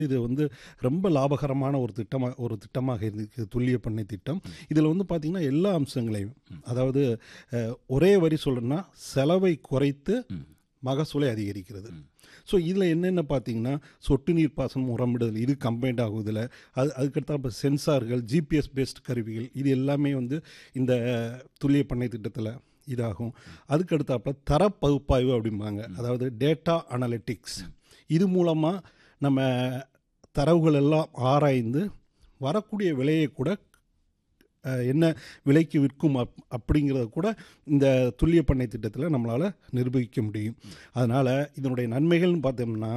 இது வந்து ரொம்ப லாபகரமான ஒரு திட்டமா ஒரு திட்டமாக இருக்கு துல்லிய பண்ணை திட்டம். இதில வந்து பார்த்தீங்கன்னா, எல்லா அம்சங்களையும் அதாவது அ ஒரே வரி சொல்லணும்னா, செலவை குறைத்து ம். மகசூலை அதிகரிக்கிறது. ம். ஸோ இதில என்னென்ன பார்த்தீங்கன்னா, சொட்டு நீர் பாசனம், உரமிடுதல் இது கம்பைன்ட் ஆகும் இதில. அது அதுக்கடுத்தாற்ப சென்சார்கள், ஜிபிஎஸ் பேஸ்ட் கருவிகள் இது எல்லாமே வந்து இந்த துல்லிய பண்ணை திட்டத்தில இதாகும். அதுக்கு அடுத்தாப்புல தர பகுப்பாய்வு அப்படிம்பாங்க. அதாவது டேட்டா அனலிட்டிக்ஸ். இது மூலமா நம்ம தரவுகள் எல்லாம் ஆராய்ந்து வரக்கூடிய விலையை கூட அ என்ன விலைக்கு விற்கும் அப் அப்படிங்கிறத கூட இந்த துல்லிய பண்ணை திட்டத்தில நம்மளால நிரூபிக்க முடியும். அதனால இதனுடைய நன்மைகள்னு பார்த்தோம்னா,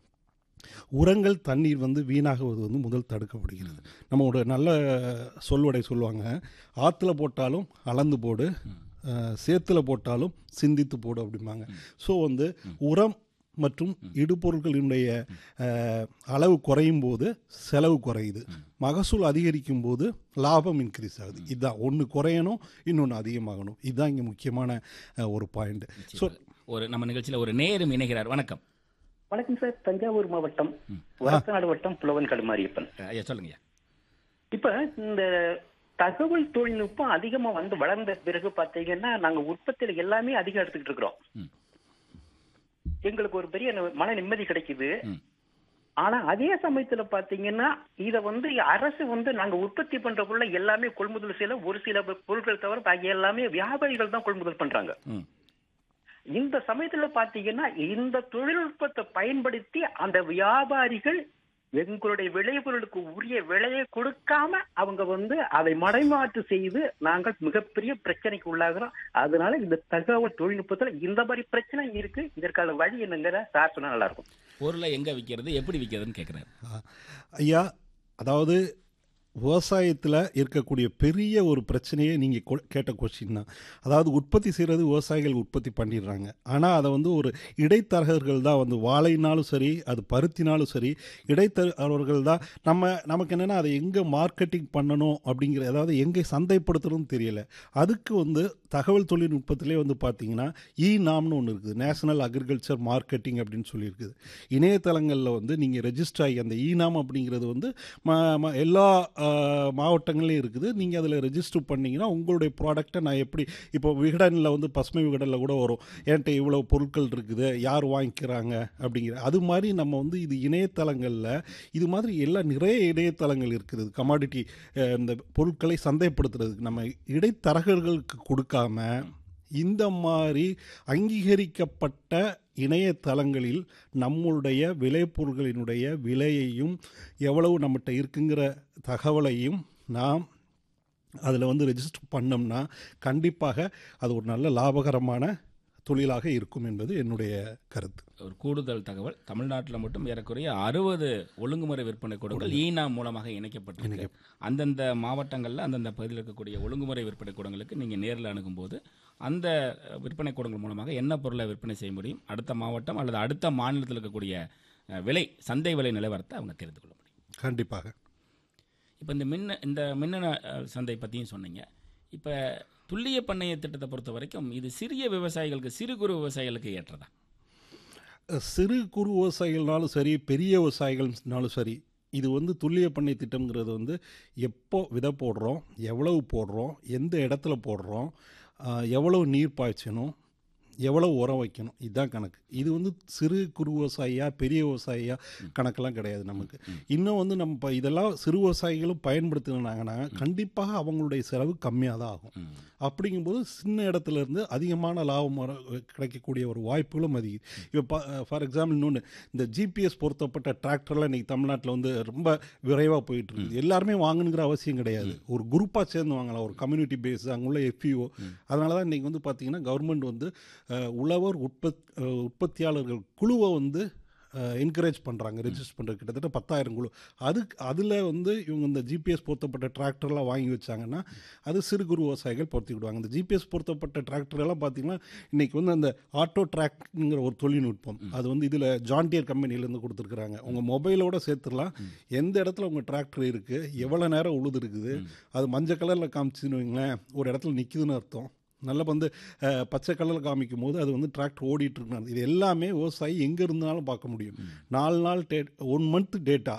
உரங்கள், தண்ணீர் வந்து வீணாகுவது வந்து முதல் தடுக்கப்படுகிறது. நம்ம ஒரு நல்ல சொல்வடை சொல்லுவாங்க. "ஆத்துல போட்டாலும் அளந்து போடு, அ சேத்துல போட்டாலும் சிந்தித்து போடு" அப்படிம்பாங்க. ஸோ வந்து உரம் மற்றும் இடுபொருட்களினுடைய அ அளவு குறையும்போது செலவு குறையுது. மகசூல் அதிகரிக்கும்போது லாபம் இன்க்ரீஸ் ஆகுது. இதுதான் ஒண்ணு குறையணும், இன்னொன்னு அதிகமாகணும். இதுதான் இங்க முக்கியமான அ ஒரு பாயிண்ட். ஸோ ஒரு நம்ம நிகழ்ச்சியில ஒரு நேயரும் இணைகிறார். வணக்கம். வணக்கம் சார் தஞ்சாவூர் மாவட்டம் வரத்தநாடு வட்டம் புலவன் கடுமாரியப்பன் ஐயா சொல்லுங்கய்யா. இப்ப இந்த தகவல் தொழில்நுட்பம் அதிகமா வந்து வளர்ந்த பிறகு பாத்தீங்கன்னா நாங்க உற்பத்தியில எல்லாமே அதிகம் எடுத்துக்கிட்டு இருக்கிறோம் ம். எங்களுக்கு ஒரு பெரிய ந- மன நிம்மதி கிடைக்குது ம். ஆனா அதே சமயத்துல பாத்தீங்கன்னா இத வந்து அரசு வந்து நாங்க உற்பத்தி பண்றக்குள்ள எல்லாமே கொள்முதல் செய்யல ஒரு சில பொருட்கள் தவிர பாக்கி எல்லாமே வியாபாரிகள் தான் கொள்முதல் பண்றாங்க ம். இந்த சமயத்துல பாத்தீங்கன்னா இந்த தொழில்நுட்பத்தை பயன்படுத்தி அந்த வியாபாரிகள் எங்களுடைய விளைபொருளுக்கு உரிய விலையை கொடுக்காம அவங்க வந்து அதை மடைமாற்று செய்து நாங்கள் மிகப்பெரிய பிரச்சனைக்கு உள்ளாகிறோம் அதனால இந்த தகவல் தொழில்நுட்பத்துல இந்த மாதிரி பிரச்சனை இருக்கு இதற்கான வழி என்னங்கிற சார் சொன்னா நல்லா இருக்கும் பொருளை எங்க விக்கிறது, எப்படி விக்கிறதுன்னு கேட்கிறாரு. அ ஐயா, அதாவது விவசாயத்தில இருக்கக்கூடிய பெரிய ஒரு பிரச்சனையே நீங்க கொ கேட்ட கொஸ்டின் தான். அதாவது உற்பத்தி செய்றது விவசாயிகள் உற்பத்தி பண்ணிடுறாங்க. ஆனா அத வந்து ஒரு இடைத்தரகர்கள் தான் வந்து வாழைனாலும் சரி, அது பருத்தினாலும் சரி, இடைத்தரகர்கள் தான் நம்ம நமக்கு என்னன்னா அதை எங்க மார்க்கெட்டிங் பண்ணணும் அப்படிங்கிற அதாவது எங்கே சந்தைப்படுத்தணும்னு தெரியல. அதுக்கு வந்து தகவல் தொழில்நுட்பத்திலே வந்து பார்த்தீங்கன்னா, இ நாம்னு ஒண்ணு இருக்குது. நேஷனல் அக்ரிகல்ச்சர் மார்க்கெட்டிங் அப்படின்னு சொல்லி இருக்குது. இணையதளங்கள்ல வந்து நீங்க ரெஜிஸ்டர் ஆகி அந்த இ நாம் அப்படிங்கிறது வந்து ம ம எல்லா அ மாவட்டங்கள்லயும் இருக்குது. நீங்க அதில ரெஜிஸ்டர் பண்ணீங்கன்னா, உங்களுடைய ப்ராடக்ட்ட நான் எப்படி இப்போ விகடன்ல வந்து பசுமை விகடன்ல கூட வரும். என்ட்ட இவ்வளவு பொருட்கள் இருக்குது. யார் வாங்கிக்கிறாங்க அப்படிங்கிற. அது மாரி நம்ம வந்து இது இணையதளங்கள்ல இது மாதிரி எல்லா நிறைய இணையதளங்கள் இருக்குது. கமாடிட்டி அ இந்த பொருட்களை சந்தைப்படுத்துறதுக்கு. நம்ம இடைத்தரகர்களுக்கு கொடுக்காம, இந்த மாரி அங்கீகரிக்கப்பட்ட இணையதளங்களில் நம்முடைய விளைபொருட்களினுடைய விலையையும், எவ்வளவு நம்மட்ட இருக்குங்கிற தகவலையும் நாம் அதில வந்து ரெஜிஸ்டர் பண்ணோம்னா, கண்டிப்பாக அது ஒரு நல்ல லாபகரமான தொழிலாக இருக்கும் என்பது என்னுடைய கருத்து. ஒரு கூடுதல் தகவல் தமிழ்நாட்டில் மட்டும் ஏறக்குறைய 60 ஒழுங்குமுறை விற்பனை கூடங்கள் ஈனா மூலமாக இணைக்கப்பட்டிருக்கு. அந்தந்த மாவட்டங்களில் அந்தந்த பகுதியில் இருக்கக்கூடிய ஒழுங்குமுறை விற்பனை கூடங்களுக்கு நீங்கள் நேரில் அணுகும்போது அந்த விற்பனை கூடங்கள் மூலமாக என்ன பொருளை விற்பனை செய்ய முடியும் அடுத்த மாவட்டம் அல்லது அடுத்த மாநிலத்தில் இருக்கக்கூடிய அஹ், விலை சந்தை விலை நிலவரத்தை அவங்க தெரிந்து கொள்ள முடியும். கண்டிப்பாக. இப்போ இந்த மின்ன இந்த மின்னணு அஹ், சந்தை பற்றியும் சொன்னீங்க. இப்போ துல்லிய பண்ணைய திட்டத்தை பொறுத்த வரைக்கும் இது சிறிய விவசாயிகளுக்கு சிறு குறு விவசாயிகளுக்கு ஏற்றதா? சிறு குறு விவசாயிகள்னாலும் சரி, பெரிய விவசாயிகள்னாலும் சரி, இது வந்து துல்லிய பண்ணை திட்டம்ங்கிறது வந்து எப்போ விதை போடுறோம், எவ்வளவு போடுறோம், எந்த இடத்துல போடுறோம், அ எவ்வளவு நீர் பாய்ச்சணும், எவ்வளவு உரம் வைக்கணும் இதுதான் கணக்கு. இது வந்து சிறு குறு விவசாயியா, பெரிய விவசாயியா கணக்கெல்லாம் கிடையாது நமக்கு. இன்னும் வந்து நம்ம இப்ப இதெல்லாம் சிறு விவசாயிகளும் பயன்படுத்தினாங்கன்னா, கண்டிப்பாக அவங்களுடைய செலவு கம்மியா தான் ஆகும். ம். அப்படிங்கும்போது சின்ன இடத்துல இருந்து அதிகமான லாபம் வர கிடைக்கக்கூடிய ஒரு வாய்ப்புகளும் அதிகம். இப்போ ப ஃபார் எக்ஸாம்பிள் இன்னொன்னு, இந்த ஜிபிஎஸ் பொருத்தப்பட்ட டிராக்டர்லாம் இன்னைக்கு தமிழ்நாட்டில வந்து ரொம்ப விரைவா போயிட்டு இருக்குது. எல்லாருமே வாங்கணுங்கிற அவசியம் கிடையாது. ஒரு குரூப்பா சேர்ந்து வாங்கலாம். ஒரு கம்யூனிட்டி பேஸ் அங்குள்ள எஃப்இஓ. அதனால தான் இன்னைக்கு வந்து பார்த்தீங்கன்னா, கவர்மெண்ட் வந்து அ உழவர் உற்பத் அ உற்பத்தியாளர்கள் குழுவ வந்து அ என்கரேஜ் பண்றாங்க. ரெஜிஸ்டர் பண்றது கிட்டத்தட்ட 10,000 குழு. அதுக்கு அதில வந்து இவங்க இந்த ஜிபிஎஸ் பொருத்தப்பட்ட டிராக்டர்லாம் வாங்கி வச்சாங்கன்னா, அது சிறு குறு விவசாயிகள் பொருத்திக்கிடுவாங்க. இந்த ஜிபிஎஸ் பொருத்தப்பட்ட டிராக்டர் எல்லாம் பார்த்தீங்கன்னா, இன்னைக்கு வந்து அந்த ஆட்டோ ட்ராக்ங்கிற ஒரு தொழில்நுட்பம். அது வந்து இதில ஜான் டியர் கம்பெனிலேருந்து கொடுத்துருக்குறாங்க. உங்க மொபைலோட சேர்த்துடலாம். எந்த இடத்துல உங்க டிராக்டர் இருக்கு, எவ்வளோ நேரம் உழுது இருக்குது, அது மஞ்சள் கலர்ல காமிச்சுன்னு வைங்களேன், ஒரு இடத்துல நிக்குதுன்னு அர்த்தம். நல்ல வந்து அஹ், பச்சை கலரில் காமிக்கும் போது அது வந்து டிராக்டர் ஓடிட்டு இருக்கு இது எல்லாமே விவசாயி எங்கே இருந்தாலும் பார்க்க முடியும் நாலு நாள் டே ஒன் மந்த் டேட்டா